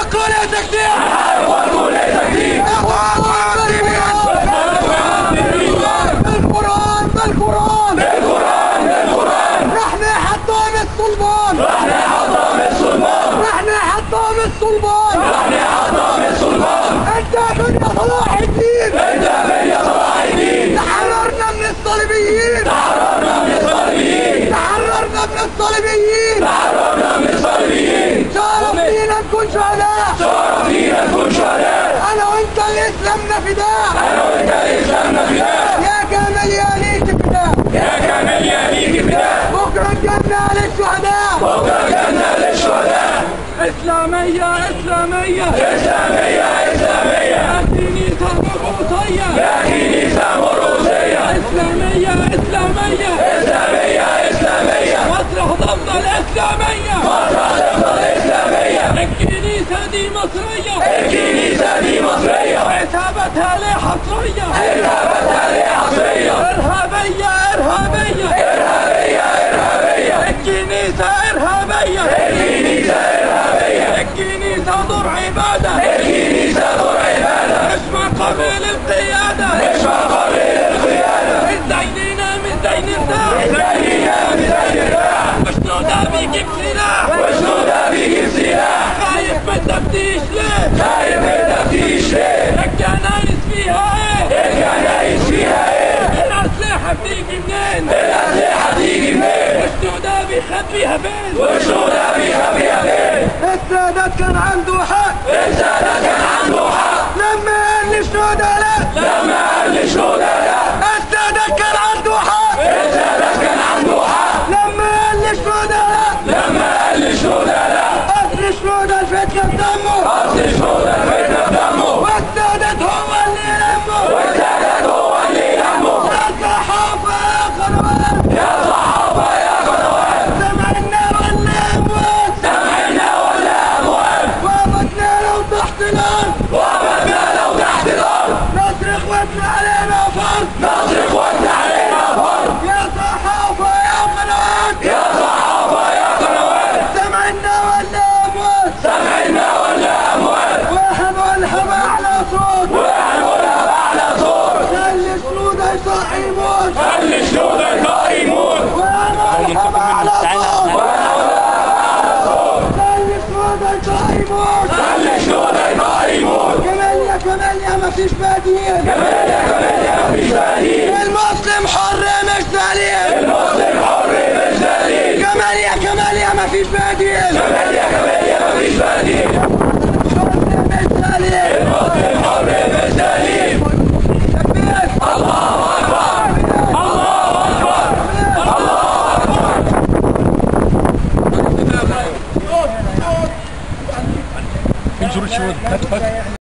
كل تكتير نحارب كل تكتير بالقرآن بالقرآن بالقرآن بالقرآن نحن حطام الصلبان نحن حطام السلمان نحن حطام الصلبان نحن حطام السلمان انت من يا صلاح الدين انت من يا صلاح الدين تحررنا من الصليبيين تحررنا من الصليبيين تحررنا من الصليبيين تحررنا من الصليبيين شرف لينا نكون شهداء شرف لينا نكون شهداء انا وانت الاسلامنا فداء انا وانت اسلامنا فداء يا كامل يا ليك فداء يا كامل يا ليك فداء بكره الجنه للشهداء بكره الجنه للشهداء اسلاميه اسلاميه اسلاميه اسلاميه كنيسه مرقصيه يا كنيسه مرقسيه اسلاميه اسلاميه اسلاميه اسلاميه مسرح ضمن الاسلاميه مصر تفضل اسلاميه الكنيسه دي مصريه الكنيسه دي مصريه عتابتها ليه حصريه ارهابتها ليه عصريه ارهابيه ارهابيه ارهابيه ارهابيه الكنيسه ارهابيه الكنيسه ارهابيه الكنيسه دور عباده الكنيسه دور عباده اسمع قبيل القياده مش قبيل القياده ازايدينا من زين ارتاح زينا بزي الراح مشدوده بيجيب سلاح وسودا بيجيب سلاح خايف من التفتيش ليه خايف من التفتيش ليه الكنايس فيها ايه الكنايس فيها ايه الاسلحه بتيجي منين الاسلحه تيجي منين مشدوده بيخبيها فين وسودا بيخبيها فين السادات كان عنده حق السادة كان عنده حق لما قال للشهداء لا لما قال للشهداء لا السادات كان عنده حق السادة كان عنده حق لما قال للشهداء لا لما قال للشهداء لا اصل الشهداء الفتنه بدمه اصل الشهداء الفتنة بدمه والسادات هو اللي يلمه والسادات هو اللي يلمه يا صحافه يا قنوات يا صحافة يا قنوات سمعنا ولا اموات سمعنا ولا أموال وابدنا لو تحت الارض وأبدنا لو تحت الأرض نصرخ وابن علينا فرض نصرخ وانت علينا فرض يا صحافه يا قنوات يا صحافة يا قنوات سمعنا ولا اموات سمعنا ولا أموال وهنولها على صوت وهنقولها بأعلى صوت خلي السود يصحي يموت خلي الشهداء يطلع يموت وهنولها على صوت خلي السود يصحي يموت خلي الشهداء يطلع يموت كمان يا كمان يا ما فيش بديل كمان يا كمان يا مفيش بديل المسلم حر مش دليل المسلم حر مش دليل كمان يا كمان يا ما فيش بديل كمان يا كمان يا مفيش بديل حر مش دليل المسلم حر مش دليل الله أكبر الله أكبر الله أكبر انشر الشهود